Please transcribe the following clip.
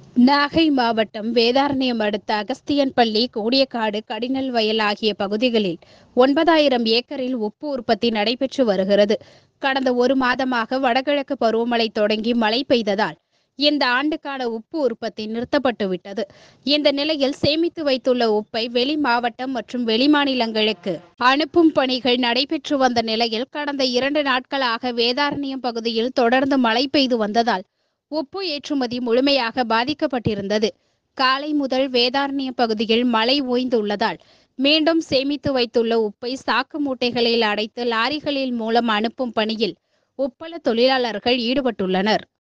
நாகை மாவட்டம் வேதாரண்யம் அடுத்த அகஸ்தியன்பள்ளி கோடியக்காடு கடினல் வயல் ஆகிய பகுதிகளில் ஒன்பதாயிரம் ஏக்கரில் உப்பு உற்பத்தி நடைபெற்று வருகிறது கடந்த ஒரு மாதமாக வடகிழக்கு பருவமழை தொடங்கி மழை பெய்ததால் இந்த ஆண்டுக்கான உப்பு உற்பத்தி நிறுத்தப்பட்டு விட்டது இந்த நிலையில் சேமித்து வைத்துள்ள உப்பை வெளி மாவட்டம் மற்றும் வெளிமாநிலங்களுக்கு அனுப்பும் பணிகள் நடைபெற்று வந்த நிலையில் கடந்த இரண்டு நாட்களாக வேதாரண்யம் பகுதியில் தொடர்ந்து மழை பெய்து வந்ததால் உப்பு ஏற்றுமதி முழுமையாக பாதிக்கப்பட்டிருந்தது காலை முதல் வேதாரண்யம் பகுதியில் மழை ஓய்ந்துள்ளதால் மீண்டும் சேமித்து வைத்துள்ள உப்பை சாக்கு மூட்டைகளில் அடைத்து லாரிகளில் மூலம் அனுப்பும் பணியில் உப்பள தொழிலாளர்கள் ஈடுபட்டுள்ளனர்